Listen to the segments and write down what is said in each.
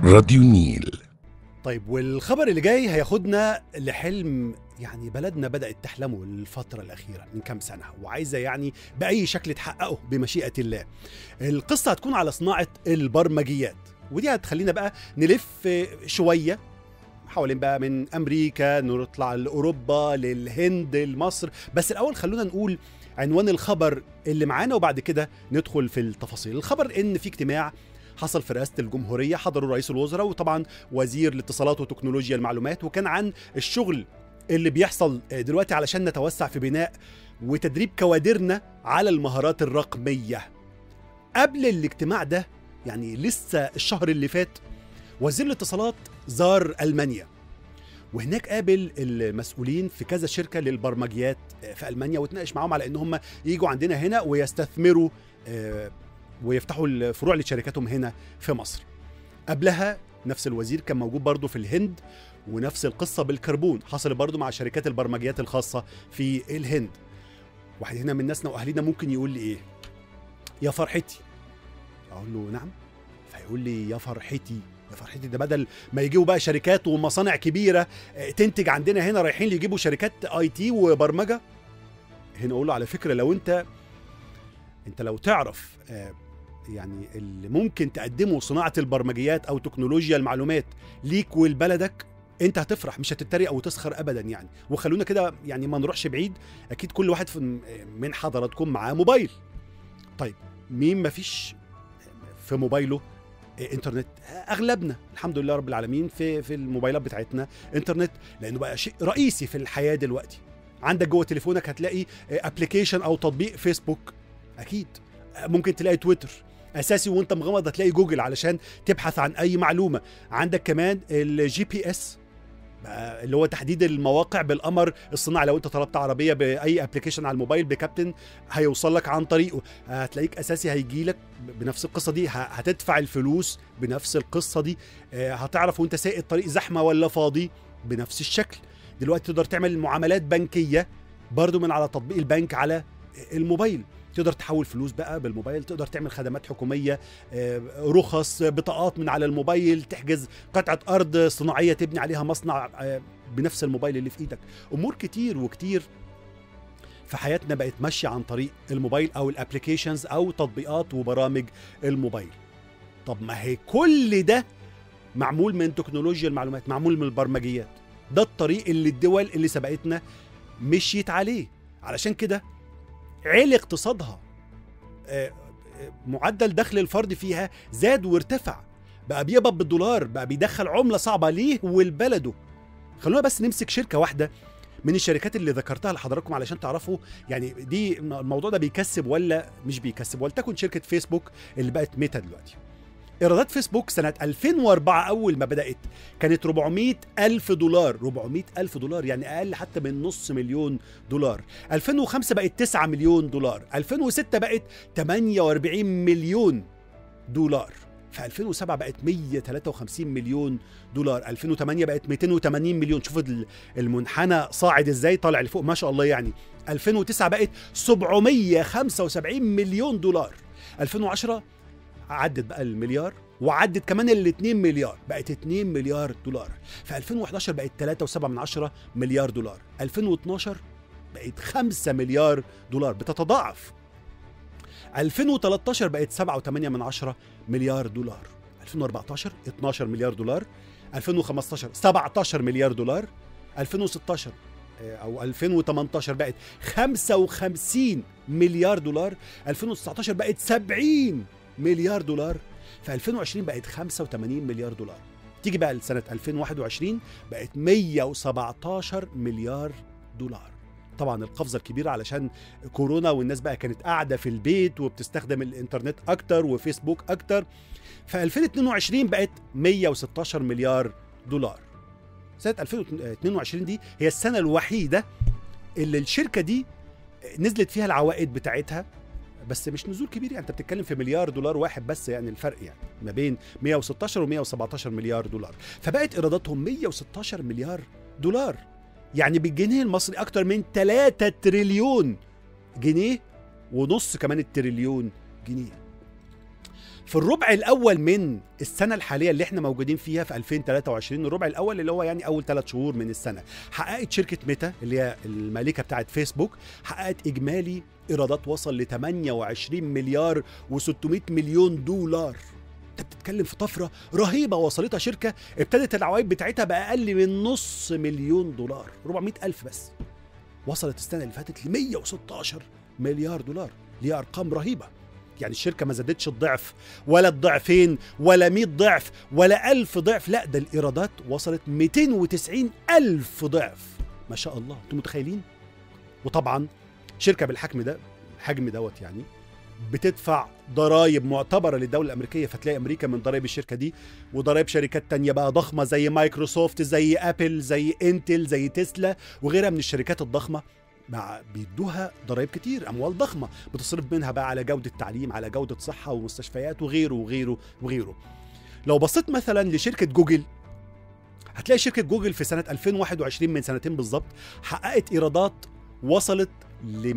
راديو نيل طيب والخبر اللي جاي هياخدنا لحلم يعني بلدنا بدأت تحلمه الفترة الأخيرة من كام سنة وعايزة يعني بأي شكل تحققه بمشيئة الله القصة هتكون على صناعة البرمجيات ودي هتخلينا بقى نلف شوية حوالين بقى من أمريكا نطلع لأوروبا للهند لمصر بس الأول خلونا نقول عنوان الخبر اللي معانا وبعد كده ندخل في التفاصيل الخبر إن في اجتماع حصل في رئاسة الجمهورية حضروا رئيس الوزراء وطبعا وزير الاتصالات وتكنولوجيا المعلومات وكان عن الشغل اللي بيحصل دلوقتي علشان نتوسع في بناء وتدريب كوادرنا على المهارات الرقمية قبل الاجتماع ده يعني لسه الشهر اللي فات وزير الاتصالات زار ألمانيا وهناك قابل المسؤولين في كذا شركة للبرمجيات في ألمانيا وتناقش معاهم على إن هم يجوا عندنا هنا ويستثمروا آه، ويفتحوا الفروع لشركاتهم هنا في مصر قبلها نفس الوزير كان موجود برضه في الهند ونفس القصة بالكربون حصل برضه مع شركات البرمجيات الخاصة في الهند واحد هنا من ناسنا وأهالينا ممكن يقول لي إيه يا فرحتي أقول له نعم فيقول لي يا فرحتي يا فرحتي ده بدل ما يجيبوا بقى شركات ومصانع كبيرة آه، تنتج عندنا هنا رايحين يجيبوا شركات اي تي وبرمجة هنا أقول له على فكرة لو أنت أنت لو تعرف آه، يعني اللي ممكن تقدمه صناعه البرمجيات او تكنولوجيا المعلومات ليك ولبلدك انت هتفرح مش هتتريق او تسخر ابدا يعني وخلونا كده يعني ما نروحش بعيد اكيد كل واحد في- من حضراتكم معاه موبايل طيب مين ما فيش في موبايله انترنت اغلبنا الحمد لله رب العالمين في في الموبايلات بتاعتنا انترنت لانه بقى شيء رئيسي في الحياه دلوقتي عندك جوه تليفونك هتلاقي ابلكيشن او تطبيق فيسبوك اكيد ممكن تلاقي تويتر اساسي وانت مغمض هتلاقي جوجل علشان تبحث عن اي معلومه عندك كمان الجي بي اس بقى اللي هو تحديد المواقع بالقمر الصناعي لو انت طلبت عربيه باي ابلكيشن على الموبايل بكابتن هيوصل لك عن طريقه هتلاقيك اساسي هيجي لك بنفس القصه دي ه- هتدفع الفلوس بنفس القصه دي آه، هتعرف وانت سايق الطريق زحمه ولا فاضي بنفس الشكل دلوقتي تقدر تعمل معاملات بنكيه برضو من على تطبيق البنك على الموبايل تقدر تحول فلوس بقى بالموبايل تقدر تعمل خدمات حكوميه آه، رخص بطاقات من على الموبايل تحجز قطعه ارض صناعيه تبني عليها مصنع آه، بنفس الموبايل اللي في ايدك امور كتير وكتير في حياتنا بقت ماشيه عن طريق الموبايل او الابلكيشنز او تطبيقات وبرامج الموبايل طب ما هي كل ده معمول من تكنولوجيا المعلومات معمول من البرمجيات ده الطريق اللي الدول اللي سبقتنا مشيت عليه علشان كده عيل اقتصادها آه، آه، معدل دخل الفرد فيها زاد وارتفع بقى بيقبض بالدولار بقى بيدخل عملة صعبة ليه ولبلده خلونا بس نمسك شركة واحدة من الشركات اللي ذكرتها لحضراتكم علشان تعرفوا يعني دي الموضوع ده بيكسب ولا مش بيكسب ولتكن شركة فيسبوك اللي بقت ميتا دلوقتي ايرادات فيسبوك سنة 2004 أول ما بدأت كانت 400 ألف دولار 400 ألف دولار يعني أقل حتى من نص مليون دولار 2005 بقت 9 مليون دولار 2006 بقت 48 مليون دولار في 2007 بقت 153 مليون دولار 2008 بقت 280 مليون شوفوا ال- المنحنى صاعد ازاي طالع لفوق ما شاء الله يعني 2009 بقت 775 مليون دولار 2010 عدت بقى المليار وعدت كمان ال 2 مليار بقت 2 مليار دولار في 2011 بقت 3.7 من عشرة مليار دولار 2012 بقت 5 مليار دولار بتتضاعف 2013 بقت 7.8 من عشرة مليار دولار 2014 12 مليار دولار 2015 17 مليار دولار 2016 آه، او 2018 بقت 55 مليار دولار 2019 بقت 70 مليار دولار في 2020 بقت 85 مليار دولار تيجي بقى لسنة 2021 بقت 117 مليار دولار طبعا القفزة الكبيرة علشان كورونا والناس بقى كانت قاعدة في البيت وبتستخدم الانترنت أكتر وفيسبوك أكتر في 2022 بقت 116 مليار دولار سنة 2022 دي هي السنة الوحيدة اللي الشركة دي نزلت فيها العوائد بتاعتها بس مش نزول كبير يعني انت بتتكلم في مليار دولار واحد بس يعني الفرق يعني ما بين 116 و117 مليار دولار فبقت ايراداتهم 116 مليار دولار يعني بالجنيه المصري اكتر من 3 تريليون جنيه ونص كمان التريليون جنيه في الربع الاول من السنه الحاليه اللي احنا موجودين فيها في 2023 الربع الاول اللي هو يعني اول ثلاث شهور من السنه حققت شركه ميتا اللي هي المالكه بتاعت فيسبوك حققت اجمالي ايرادات وصل ل 28 مليار و600 مليون دولار انت بتتكلم في طفره رهيبه وصلتها شركه ابتدت العوائد بتاعتها باقل من نص مليون دولار 400 الف بس وصلت السنه اللي فاتت ل 116 مليار دولار دي ارقام رهيبه يعني الشركه ما زادتش الضعف ولا الضعفين ولا 100 ضعف ولا ألف ضعف لا ده الايرادات وصلت 290 ألف ضعف ما شاء الله انتم متخيلين وطبعا شركه بالحجم ده الحجم دوت يعني بتدفع ضرائب معتبره للدوله الامريكيه فتلاقي امريكا من ضرائب الشركه دي وضرائب شركات تانية بقى ضخمه زي مايكروسوفت زي ابل زي انتل زي تسلا وغيرها من الشركات الضخمه مع بيدوها ضرائب كتير اموال ضخمه بتصرف منها بقى على جوده تعليم على جوده صحه ومستشفيات وغيره وغيره وغيره لو بصيت مثلا لشركه جوجل هتلاقي شركه جوجل في سنه 2021 من سنتين بالظبط حققت ايرادات وصلت ل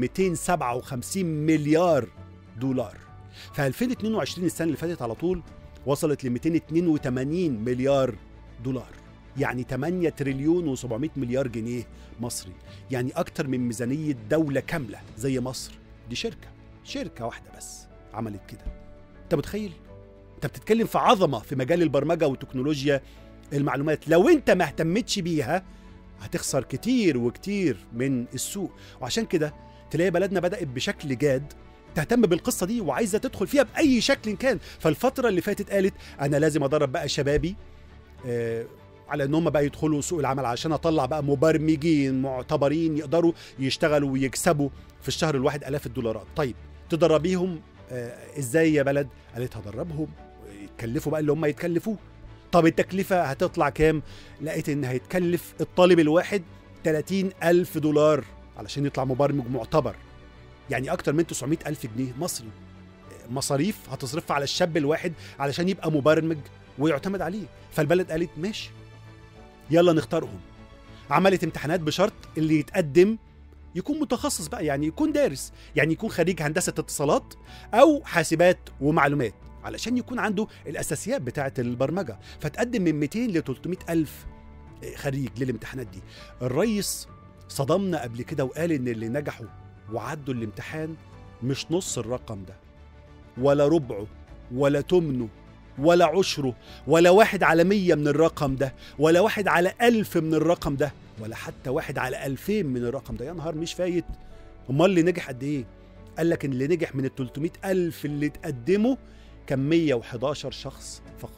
257 مليار دولار في 2022 السنه اللي فاتت على طول وصلت ل 282 مليار دولار يعني 8 تريليون و700 مليار جنيه مصري يعني اكتر من ميزانيه دوله كامله زي مصر دي شركه شركه واحده بس عملت كده انت متخيل انت بتتكلم في عظمه في مجال البرمجه وتكنولوجيا المعلومات لو انت ما اهتمتش بيها هتخسر كتير وكتير من السوق وعشان كده تلاقي بلدنا بدات بشكل جاد تهتم بالقصه دي وعايزه تدخل فيها باي شكل كان فالفتره اللي فاتت قالت انا لازم ادرب بقى شبابي آه على ان هم بقى يدخلوا سوق العمل عشان اطلع بقى مبرمجين معتبرين يقدروا يشتغلوا ويكسبوا في الشهر الواحد الاف الدولارات طيب تدربيهم آه ازاي يا بلد قالت هدربهم يتكلفوا بقى اللي هم يتكلفوه طب التكلفة هتطلع كام لقيت ان هيتكلف الطالب الواحد 30 ألف دولار علشان يطلع مبرمج معتبر يعني أكتر من 900 ألف جنيه مصري مصاريف هتصرفها على الشاب الواحد علشان يبقى مبرمج ويعتمد عليه فالبلد قالت ماشي يلا نختارهم عملت امتحانات بشرط اللي يتقدم يكون متخصص بقى يعني يكون دارس يعني يكون خريج هندسة اتصالات أو حاسبات ومعلومات علشان يكون عنده الأساسيات بتاعة البرمجة فتقدم من 200 ل 300 ألف خريج للامتحانات دي الرئيس صدمنا قبل كده وقال إن اللي نجحوا وعدوا الامتحان مش نص الرقم ده ولا ربعه ولا تمنه ولا عشره ولا واحد على مية من الرقم ده ولا واحد على ألف من الرقم ده ولا حتى واحد على ألفين من الرقم ده يا نهار مش فايت أمال اللي نجح قد إيه قال لك إن اللي نجح من ال 300 ألف اللي تقدموا كان 111 شخص فقط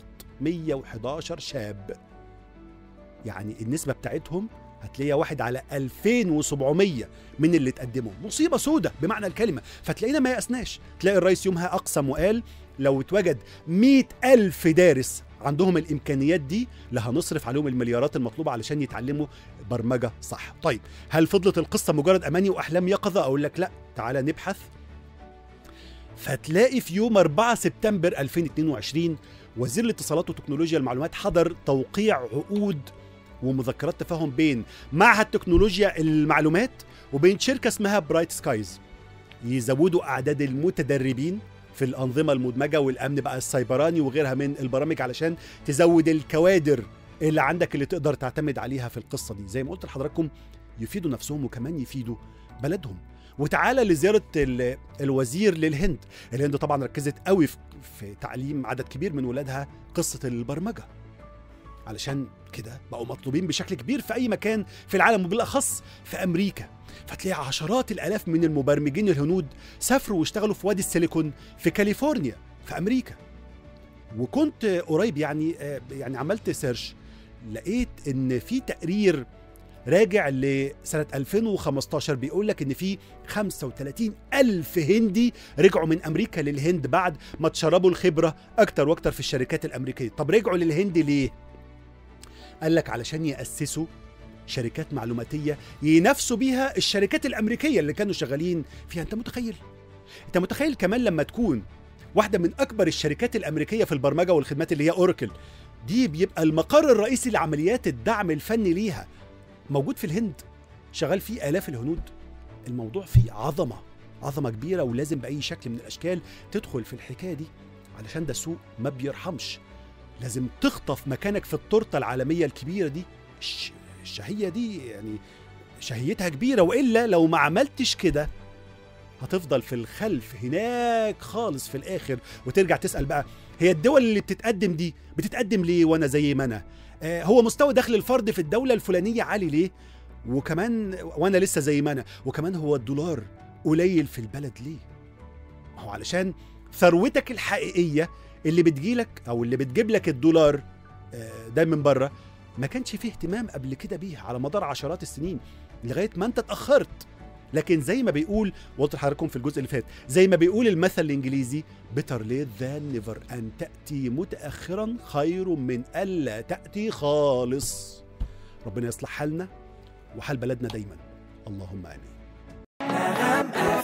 111 شاب يعني النسبة بتاعتهم هتلاقيها واحد على 2700 من اللي تقدموا مصيبة سودة بمعنى الكلمة فتلاقينا ما يأسناش تلاقي الرئيس يومها أقسم وقال لو اتوجد مئة ألف دارس عندهم الإمكانيات دي لا هنصرف عليهم المليارات المطلوبة علشان يتعلموا برمجة صح طيب هل فضلت القصة مجرد أماني وأحلام يقظة أقول لك لا تعالى نبحث فتلاقي في يوم 4 سبتمبر 2022 وزير الاتصالات وتكنولوجيا المعلومات حضر توقيع عقود ومذكرات تفاهم بين معهد تكنولوجيا المعلومات وبين شركة اسمها برايت سكايز يزودوا أعداد المتدربين في الأنظمة المدمجة والأمن بقى السيبراني وغيرها من البرامج علشان تزود الكوادر اللي عندك اللي تقدر تعتمد عليها في القصة دي زي ما قلت لحضراتكم يفيدوا نفسهم وكمان يفيدوا بلدهم وتعالى لزيارة الوزير للهند الهند طبعا ركزت قوي في تعليم عدد كبير من ولادها قصة البرمجة علشان كده بقوا مطلوبين بشكل كبير في أي مكان في العالم وبالأخص في أمريكا فتلاقي عشرات الآلاف من المبرمجين الهنود سافروا واشتغلوا في وادي السيليكون في كاليفورنيا في أمريكا وكنت قريب يعني يعني عملت سيرش لقيت ان في تقرير راجع لسنة 2015 بيقول لك إن في 35 ألف هندي رجعوا من أمريكا للهند بعد ما تشربوا الخبرة أكتر وأكتر في الشركات الأمريكية طب رجعوا للهند ليه؟ قال لك علشان يأسسوا شركات معلوماتية ينافسوا بيها الشركات الأمريكية اللي كانوا شغالين فيها أنت متخيل؟ أنت متخيل كمان لما تكون واحدة من أكبر الشركات الأمريكية في البرمجة والخدمات اللي هي أوراكل دي بيبقى المقر الرئيسي لعمليات الدعم الفني ليها موجود في الهند شغال فيه آلاف الهنود الموضوع فيه عظمة عظمة كبيرة ولازم بأي شكل من الأشكال تدخل في الحكاية دي علشان ده سوق ما بيرحمش لازم تخطف مكانك في التورته العالميه الكبيره دي الش- الشهيه دي يعني شهيتها كبيره والا لو ما عملتش كده هتفضل في الخلف هناك خالص في الاخر وترجع تسال بقى هي الدول اللي بتتقدم دي بتتقدم ليه وانا زي ما انا آه هو مستوى دخل الفرد في الدوله الفلانيه عالي ليه وكمان وانا لسه زي ما انا وكمان هو الدولار قليل في البلد ليه ما هو علشان ثروتك الحقيقيه اللي بتجيلك او اللي بتجيب لك الدولار آه، ده من بره ما كانش فيه اهتمام قبل كده بيها على مدار عشرات السنين لغايه ما انت اتاخرت لكن زي ما بيقول وقلت لحضراتكم في الجزء اللي فات زي ما بيقول المثل الانجليزي better late than never ان تاتي متاخرا خير من الا تاتي خالص ربنا يصلح حالنا وحال بلدنا دايما اللهم امين